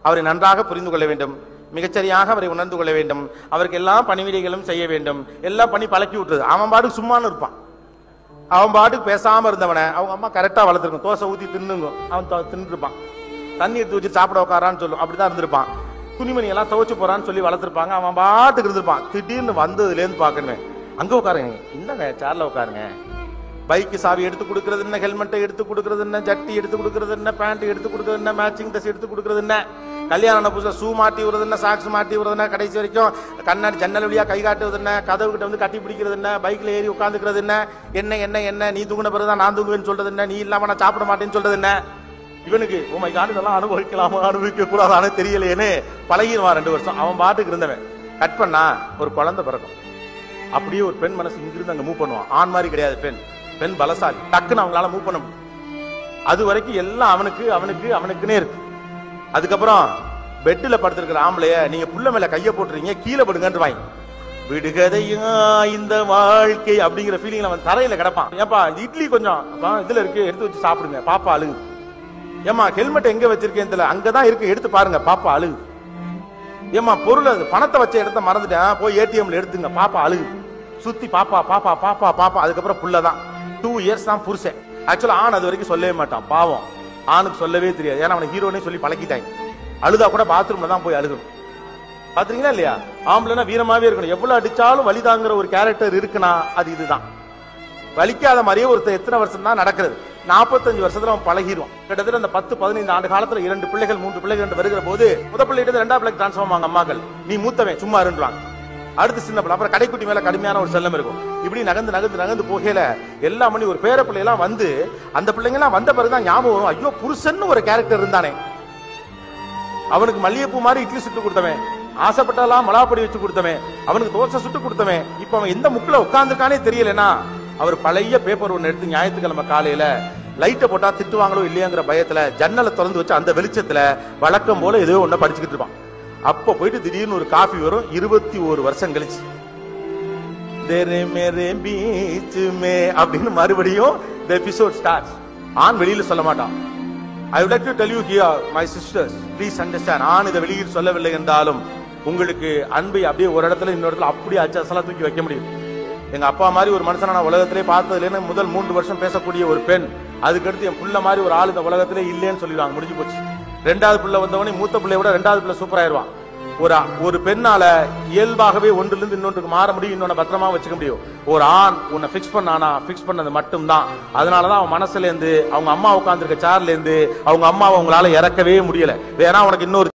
அவரை நன்றாக புரிந்து கொள்ள வேண்டும் மிகச்சரியாக அவரை உணர்ந்து கொள்ள வேண்டும் அவருக்கு எல்லா பணிவிடைகளும் செய்ய வேண்டும் எல்லாம் பண்ணி பழக்கி விட்டுறது அவன் பாட்டுக்கு சும்மான்னு இருப்பான் அவன் பாட்டுக்கு பேசாம இருந்தவனை அவங்க அம்மா கரெக்டா வளர்த்துருக்கும் தோசை ஊத்தி தின்னுங்க அவன் த- தின்னுருப்பான் தண்ணி எடுத்து வச்சு சாப்பிட உட்காரான்னு சொல்லும் அப்படிதான் இருந்திருப்பான் துணிமணி எல்லாம் துவைச்சு போறான்னு சொல்லி வளர்த்துருப்பாங்க அவன் பாட்டுக்கு இருந்திருப்பான் திடீர்னு வந்ததுல இருந்து பாக்கணுமே அங்க உட்காருங்க இந்தாங்க சேர்ல உட்காருங்க பைக்கு சாவி எடுத்து கொடுக்கறது என்ன ஹெல்மெட்டை எடுத்து கொடுக்கறது என்ன ஜட்டி எடுத்து கொடுக்கறது என்ன பேண்ட் எடுத்து கொடுக்கறது என்ன மேட்சிங் ட்ரெஸ் எடுத்து கொடுக்கறது என்ன கல்யாணம் புதுசா ஷூ மாட்டி விடுறது என்ன சாக்ஸ் மாட்டி விடுறது என்ன கடைசி வரைக்கும் கண்ணாடி ஜன்னல் வழியா கை காட்டுவது என்ன கதவு கிட்ட வந்து கட்டி பிடிக்கிறது என்ன பைக்ல ஏறி உட்காந்துக்கிறது என்ன என்ன என்ன என்ன நீ தூங்கின பிறகுதான் நான் தூங்குவேன்னு சொல்றது என்ன நீ இல்லாம நான் சாப்பிட மாட்டேன்னு சொல்றது என்ன இவனுக்கு ஓ மை காட் இதெல்லாம் அனுபவிக்கலாமா அனுபவிக்க கூடாதானே தெரியலையேன்னு பழகிடுவான் ரெண்டு வருஷம் அவன் பாட்டுக்கு இருந்தவன் கட் பண்ணா ஒரு குழந்தை பிறக்கும் அப்படியே ஒரு பெண் மனசு இங்கிருந்து அங்க மூவ் பண்ணுவான் ஆண் மாதிரி கிடையாது பெண் பெண் பலசாலி டக்குன்னு அவங்களால மூவ் பண்ண முடியும் அது வரைக்கும் எல்லாம் அவனுக்கு அவனுக்கு அவனுக்குன்னே இருக்கு அதுக்கப்புறம் பெட்டில் படுத்திருக்கிற ஆம்பளைய நீங்க புள்ள மேல கைய போட்டுறீங்க கீழே படுங்கன்னு வாங்கி விடுகதையா இந்த வாழ்க்கை அப்படிங்கிற ஃபீலிங்ல அவன் தரையில கிடப்பான் ஏப்பா இது இட்லி கொஞ்சம் அப்பா, இதுல இருக்கு எடுத்து வச்சு சாப்பிடுங்க பாப்பா அழுகு ஏமா ஹெல்மெட் எங்க வச்சிருக்கேன் தெரியல அங்கதான் இருக்கு எடுத்து பாருங்க பாப்பா அழுகு ஏமா பொருள் அது பணத்தை வச்ச இடத்த மறந்துட்டேன் போய் ஏடிஎம்ல எடுத்துங்க பாப்பா அழுகு சுத்தி பாப்பா பாப்பா பாப்பா பாப்பா அதுக்கப்புறம் புள்ளதான் டூ இயர்ஸ் தான் புருஷன் ஆக்சுவலா ஆண் அது வரைக்கும் சொல்லவே மாட்டான் பாவம் ஆணுக்கு சொல்லவே தெரியாது ஏன்னா அவனை ஹீரோனே சொல்லி பழக்கிட்டாங்க அழுதா கூட பாத்ரூம்ல தான் போய் அழுகணும் பாத்துறீங்களா இல்லையா ஆம்பளைனா வீரமாவே இருக்கணும் எவ்வளவு அடிச்சாலும் வலி தாங்குற ஒரு கேரக்டர் இருக்குன்னா அது இதுதான் வலிக்காத மாதிரியே ஒருத்தர் எத்தனை வருஷம் தான் நடக்கிறது நாற்பத்தஞ்சு வருஷத்துல அவன் பழகிடுவான் கிட்டத்தட்ட அந்த பத்து பதினைந்து ஆண்டு காலத்துல இரண்டு பிள்ளைகள் மூன்று பிள்ளைகள் என்று வருகிற போது முத பிள்ளைகிட்ட ரெண்டாம் பிள்ளைக்கு டிரான்ஸ்ஃபார்ம் ஆங்க அம்மாக்கள் நீ மூத்தவன் சும்மா இருந்துவாங்க அடுத்து சின்ன பிள்ளை அப்புறம் கடைக்குட்டி மேல கடுமையான ஒரு செல்லம் இருக்கும் இப்படி நகர்ந்து நகர்ந்து நகர்ந்து போகையில எல்லா மணி ஒரு பேர பிள்ளை எல்லாம் வந்து அந்த பிள்ளைங்க எல்லாம் வந்த பிறகுதான் ஞாபகம் வரும் ஐயோ புருஷன்னு ஒரு கேரக்டர் இருந்தானே அவனுக்கு மல்லிகைப்பூ மாதிரி இட்லி சுட்டு கொடுத்தவன் ஆசைப்பட்டாலாம் மலாப்பொடி வச்சு கொடுத்தவன் அவனுக்கு தோசை சுட்டு கொடுத்தவன் இப்ப அவன் எந்த முக்குல உட்கார்ந்துருக்கானே தெரியலனா அவர் பழைய பேப்பர் ஒன்னு எடுத்து ஞாயிற்றுக்கிழமை காலையில லைட்டை போட்டா திட்டுவாங்களோ இல்லையாங்கிற பயத்துல ஜன்னலை திறந்து வச்சு அந்த வெளிச்சத்துல வழக்கம் போல ஏதோ ஒண்ணு படிச்சுக்கிட்டு இருப்பான் அப்ப போயிட்டு திடீர்னு ஒரு காஃபி வரும் இருபத்தி ஒரு வருஷம் கழிச்சு தெரே மேரே பீச் மே அப்படின்னு மறுபடியும் the episode starts ஆண் வெளியில சொல்ல மாட்டான் ஐ would like to tell you here my sisters please understand ஆண் இதை வெளியில் சொல்லவில்லை என்றாலும் உங்களுக்கு அன்பை அப்படியே ஒரு இடத்துல இன்னொரு இடத்துல அப்படியே அச்சசலா தூக்கி வைக்க முடியும் எங்க அப்பா மாதிரி ஒரு மனுஷனை நான் உலகத்திலே பார்த்ததுல முதல் மூன்று வருஷம் பேசக்கூடிய ஒரு பெண் அதுக்கடுத்து என் புள்ள மாதிரி ஒரு ஆள் இந்த உலகத்திலே இல்லைன்னு சொல்லிடுவாங்க முடிஞ்சு போச்சு ரெண்டாவது பிள்ளை வந்தவனே மூத்த பிள்ளைய விட ரெண்டாவது பிள்ளை சூப்பர் ஆயிருவான் ஒரு ஒரு பெண்ணால இயல்பாகவே ஒன்றிலிருந்து இன்னொன்றுக்கு மாற முடியும் இன்னொன்னு பத்திரமா வச்சுக்க முடியும் ஒரு ஆண் உன்னை ஃபிக்ஸ் பண்ணானா ஃபிக்ஸ் பண்ணது மட்டும்தான் அதனாலதான் அவன் மனசுல இருந்து அவங்க அம்மா உட்கார்ந்திருக்க சேர்ல இருந்து அவங்க அம்மாவை அவங்களால இறக்கவே முடியல வேணா உனக்கு இன்னொரு